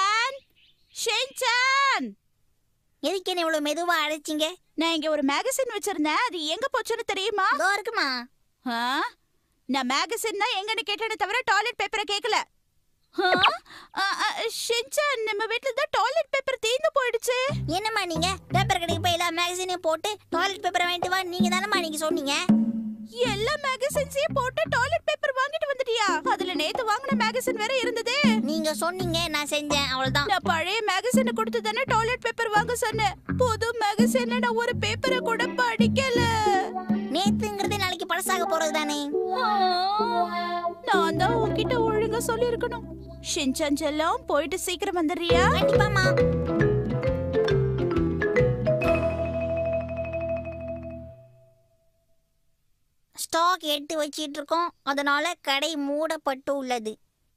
Shinchan Shinchan எதுக்கு என்ன இவ்வளவு மெதுவா அழைச்சிங்க நான் இங்க ஒரு மேகசின் வச்சிருந்தேன் அது எங்க போச்சுன்னு தெரியுமா இதோ இருக்குமா ஆ? நான் மேகசின் தான் எங்கன்னு கேட்டேனே தவிர டாய்லெட் பேப்பரை கேட்கல ஆ? ஆ, ஆ, ஷின்சான் நம்ம வீட்ல தான் டாய்லெட் பேப்பர் தீர்ந்து போயிடுச்சு என்னம்மா நீங்க பேப்பர் கடைக்கு போய் எல்லா மேகசினையும் போட்டு டாய்லெட் பேப்பர் வாங்கிட்டு வா நீங்க தானம்மா நீங்க சொன்னீங்க எல்லா மேகசின்ஸையும் போட்டு டாய்லெட் பேப்பர் வாங்கிட்டு வந்துட்டியா அதுல நேத்து வாங்கின மேகசின் வேற இருந்ததே நீங்க சொன்னீங்க நான் செஞ்சேன் அவ்வளவுதான் நான் பழைய மேகசினை கொடுத்து தானே டாய்லெட் பேப்பர் வாங்க சொன்னேன் புது மேகசின்ல நான் ஒரு பேப்பரை கூட படிக்கல நேத்துங்கிறது நாளைக்கு பழசாக போறது தானே நான் தான் உன்கிட்ட ஒழுங்கா சொல்லியிருக்கணும் ஷின்சான் செல்லம் போயிட்டு சீக்கிரம் வந்துடுறியா கண்டிப்பாமா ஸ்டாக் எடுத்து வச்சிட்டு இருக்கோம் அதனால கடை மூடப்பட்டு உள்ளது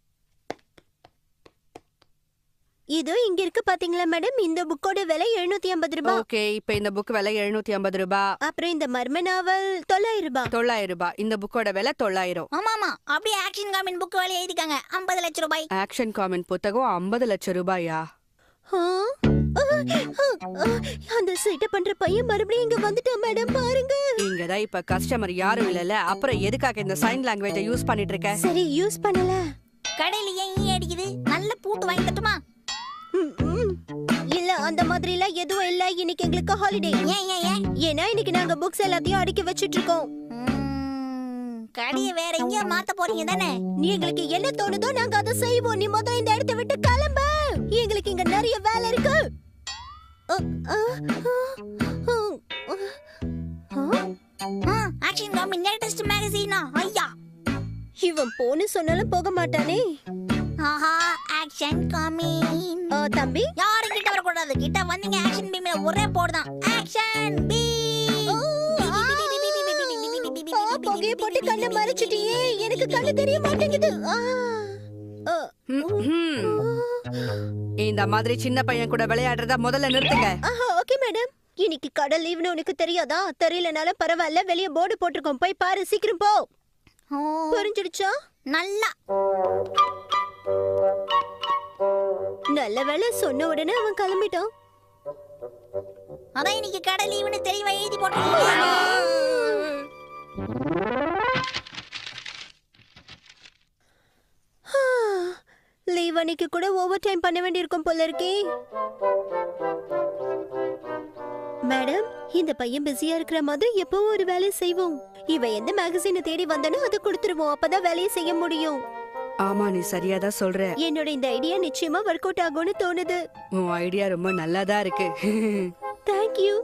இதோ இங்க இருக்கு பாத்தீங்களா மேடம் இந்த புக்கோட விலை எழுநூத்தி ஐம்பது ரூபாய் ஓகே இப்ப இந்த புக் விலை எழுநூத்தி ஐம்பது ரூபாய் அப்புறம் இந்த மர்ம நாவல் தொள்ளாயிரம் ரூபாய் தொள்ளாயிரம் ரூபாய் இந்த புக்கோட விலை தொள்ளாயிரம் ஆமாமா அப்படியே ஆக்ஷன் காமின் புக் வேலை எழுதிருக்காங்க ஐம்பது லட்சம் ரூபாய் ஆக்ஷன் காமெண்ட் புத்தகம் ஐம்பது லட்சம் ரூபாயா ஆ? ஆ, ஆ, ஆ, அந்த சீட்டை பண்ற பையன் மறுபடியும் இங்க வந்துட்டான் மேடம் பாருங்க இங்கதான் இப்ப கஸ்டமர் யாரும் இல்லல அப்புறம் எதுக்காக இந்த சைன் லாங்குவேஜ யூஸ் பண்ணிட்டு இருக்க சரி யூஸ் பண்ணல கடையில ஏன் ஈ அடிக்குது நல்ல பூட்டு வாங்கி தட்டுமா ம், ம். இல்ல அந்த மாதிரி எல்லாம் எதுவும் இல்ல இன்னைக்கு எங்களுக்கு ஹாலிடே ஏன் ஏன் ஏன் ஏன்னா இன்னைக்கு நாங்க புக்ஸ் எல்லாத்தையும் அடுக்கி வச்சிட்டு இருக்கோம் ம், கடையை வேற எங்கேயோ மாத்த போறீங்க தானே நீ எங்களுக்கு என்ன தோணுதோ நாங்க அதை செய்வோம் நீ மொதல் இந்த இடத்தை விட்டு கிளம்ப எங்களுக்கு இங்க நிறைய வேலை இருக்கு அ, அ, அ, அ, அ. ஆக்ஷன் காமின் லேட்டஸ்ட் மேகசீனா ஐயா இவன் போன்னு சொன்னாலும் போக மாட்டானே ஆஹா ஆக்ஷன் காமின் ஆ, தம்பி யாரும் கிட்ட வரக்கூடாது கிட்ட வந்தீங்க ஆக்ஷன் பீம்ல ஒரே போடுதான் ஆக்ஷன் ஆ, புகையை போட்டு கண்ணை மறைச்சிட்டியே எனக்கு கண்ணு தெரிய மாட்டேங்குது ஆ. ஆ. ம்ஹும். இந்த மாதிரி சின்ன பையன் கூட விளையாடுறத முதல்ல நிறுத்துங்க ஆஹா ஓகே மேடம் இன்னைக்கு கடல் லீவ்னு உனக்கு தெரியாதா தெரியலனாலும் பரவாயில்ல வெளிய போர்டு போட்டிருக்கோம் போய் பாரு சீக்கிரம் போ புரிஞ்சிடுச்சா நல்லா நல்ல வேளை சொன்ன உடனே அவன் கிளம்பிட்டான் அதான் இன்னைக்கு கடை லீவுன்னு தெளிவா எழுதி போட்டுருக்கீங்க லீவ் அன்னைக்கு கூட ஓவர் டைம் பண்ண வேண்டியிருக்கும் போல இருக்கே மேடம் இந்த பையன் பிஸியா இருக்கிற மாதிரி எப்பவும் ஒரு வேலையை செய்வோம் இவ எந்த மேகசினை தேடி வந்தானோ அதை கொடுத்துருவோம் அப்பதான் வேலையை செய்ய முடியும் ஆமா நீ சரியாதான் சொல்ற என்னோட இந்த ஐடியா நிச்சயமா ஒர்க் அவுட் ஆகும்னு தோணுது உன் ஐடியா ரொம்ப நல்லாதான் இருக்கு தேங்க்யூ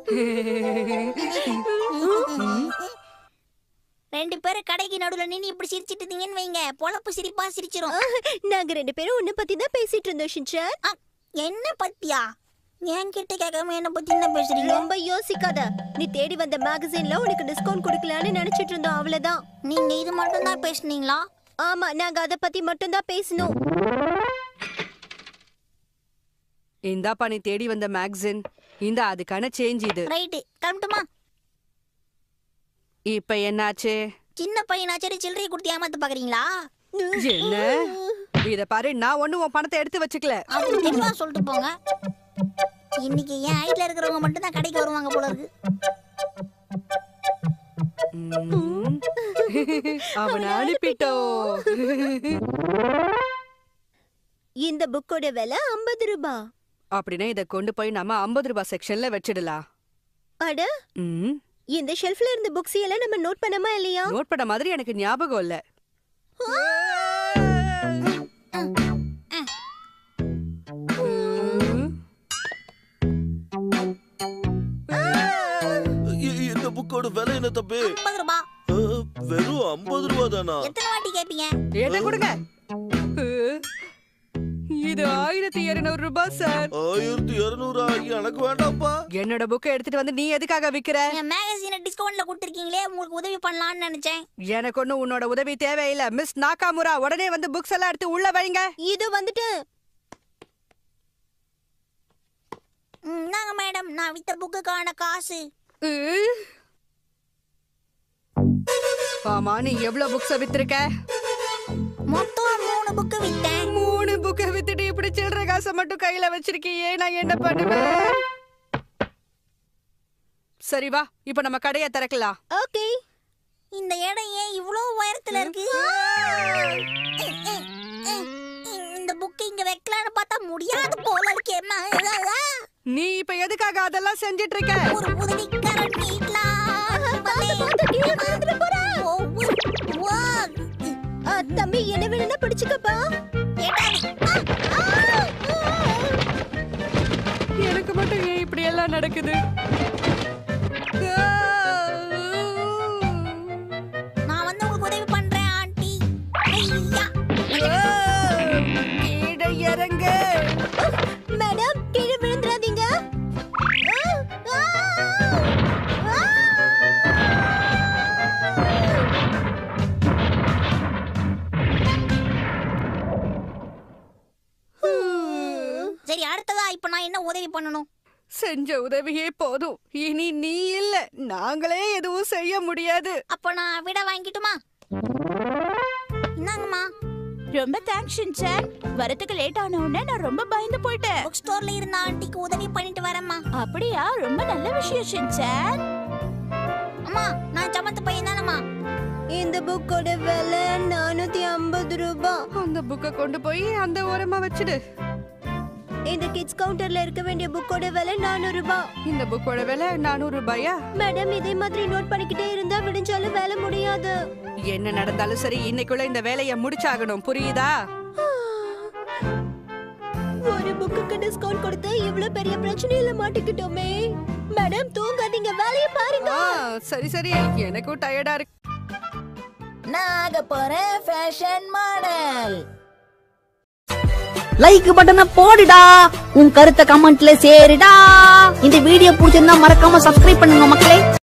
ரெண்டு பேரும் கடைக்கு நடுவுல நின்னு இப்படி சிரிச்சிட்டு இருந்தீங்கன்னு வைங்க பொழப்பு சிரிப்பா சிரிச்சிரும் நாங்க ரெண்டு பேரும் உன்னை பத்தி தான் பேசிட்டு இருந்தோம் ஷின்சான் ஆ, என்ன பத்தியா என்கிட்ட கேட்காம என்ன பத்தி என்ன பேசுறீங்க ரொம்ப யோசிக்காத நீ தேடி வந்த மேகசின்ல உனக்கு டிஸ்கவுண்ட் கொடுக்கலான்னு நினைச்சிட்டு இருந்தோம் அவ்வளவுதான் நீங்க இது மட்டும் தான் பேசுனீங்களா ஆமா நாங்க அத பத்தி மட்டும் தான் பேசணும் இந்தாப்பா நீ தேடி வந்த மேக்சின் இந்த அதுக்கான சேஞ்ச் இது ரைட்டு கிளம்பட்டுமா இப்ப என்னாச்சு சின்ன பையனாச்சரி சில்லறை கொடுத்து ஏமாத்து பாக்குறீங்களா என்ன இத பாரு நான் ஒண்ணு உன் பணத்தை எடுத்து வச்சுக்கல அது தெளிவா சொல்லிட்டு போங்க இன்னைக்கு என் ஐட்ல இருக்கிறவங்க மட்டும் தான் கடைக்கு வருவாங்க போல இருக்கு ம். அவனை அனுப்பிட்டோம் இந்த புக்கோட விலை ஐம்பது ரூபாய் அப்படின்னா இத கொண்டு போய் நம்ம ஐம்பது ரூபாய் செக்ஷன்ல வச்சிடலாம் அட ம். இந்த ஷெல்ஃப்ல இருந்த புக்ஸ் எல்லாம் நம்ம நோட் பண்ணமா இல்லையா நோட் பண்ண மாதிரி எனக்கு ஞாபகம் இல்ல ம். இ- இந்த புக்கோட விலை என்ன தம்பி ஐம்பது ரூபாய் அஹ், வெறும் ஐம்பது ரூபா தானா எத்தனை வாட்டி கேப்பீங்க என்ன கொடுங்க இது ஆயிரத்தி இருநூறு ரூபாய் சார் ஆயிரத்தி இருநூறா எனக்கு வேண்டாம்ப்பா என்னோட புக்கை எடுத்துட்டு வந்து நீ எதுக்காக விக்கிற என் மேகசீனை டிஸ்கவுண்ட்ல கொடுத்துருக்கீங்களே உங்களுக்கு உதவி பண்ணலாம்னு நினைச்சேன் எனக்கு ஒண்ணும் உன்னோட உதவி தேவையில்லை மிஸ் நாகாமுரா உடனே வந்து புக்ஸ் எல்லாம் எடுத்து உள்ள வைங்க இது வந்துட்டு ம், இந்தாங்க மேடம் நான் வித்த புக்குக்கான காசு உ. ஆமா நீ எவ்வளவு புக்ஸ் வித்திருக்க மொத்தம் மூணு புக்கு வித்தேன் மூணு புக்கை வித்துட்டு இப்படி கொஞ்சோண்டு சில்லறை காசை மட்டும் கையில வச்சிருக்கியே நான் என்ன பண்ணுவேன் சரி வா இப்ப நம்ம கடையை திறக்கலாம் ஓகே இந்த இடம் ஏன் இவ்வளோ உயரத்துல இருக்கு இந்த புக் இங்க வைக்கலான்னு பார்த்தா முடியாது போல இருக்கேம்மா நீ இப்ப எதுக்காக அதெல்லாம் செஞ்சிட்டு இருக்க ஒரு உதவிக்காரன் வீட்லாம் ஆ, தம்பி என்ன வேணும்னா பிடிச்சுக்கப்பா எனக்கு மட்டும் ஏன் இப்படி எல்லாம் நடக்குது நான் வந்து உங்களுக்கு உதவி பண்றேன் ஆண்டி ஐயா கீழே இறங்கு மேடம் கீழே விழுந்துடாதீங்க ஆ, ஆ, ஆ. சரி அடுத்ததா இப்ப நான் என்ன உதவி பண்ணணும் செஞ்ச உதவியே போதும் இனி நீ இல்ல நாங்களே எதுவும் செய்ய முடியாது அப்ப நான் விட வாங்கிட்டுமா இந்தாங்கம்மா ரொம்ப தேங்க்ஸ் ஷின்சான் வரதுக்கு லேட் ஆன உடனே நான் ரொம்ப பயந்து போயிட்டேன் புக் ஸ்டோர்ல இருந்த ஆண்டிக்கு உதவி பண்ணிட்டு வரேம்மா அப்படியா ரொம்ப நல்ல விஷயம் ஷின்சான் அம்மா நான் சமத்து பையன் தானம்மா இந்த புக்கோட விலை நானூத்தி ஐம்பது ரூபாய் அந்த புக்கை கொண்டு போய் அந்த ஓரமா வச்சிடு இந்த கிட்ஸ் கவுண்டர்ல இருக்க வேண்டிய புக்கோட விலை நானூறு ரூபாய் இந்த புக்கோட விலை நானூறு ரூபாயா மேடம் இதே மாதிரி நோட் பண்ணிக்கிட்டே இருந்தா விடிஞ்சாலும் வேலை முடியாது என்ன நடந்தாலும் சரி இன்னைக்குள்ள இந்த வேலையை முடிச்சாகணும் புரியுதா ஒரு புக்குக்கு டிஸ்கவுண்ட் கொடுத்து இவ்வளவு பெரிய பிரச்சனையில மாட்டிக்கிட்டோமே மேடம் தூங்காதீங்க வேலையை பாருங்க ஆ, சரி சரி எனக்கும் டயர்டா இருக்கு நாங்க போறேன் ஃபேஷன் மாடல் லைக் பட்டனை போடுடா உன் கருத்தை கமெண்ட்ல சேருடா இந்த வீடியோ பிடிச்சிருந்தா மறக்காம சப்ஸ்கிரைப் பண்ணுங்க மக்களே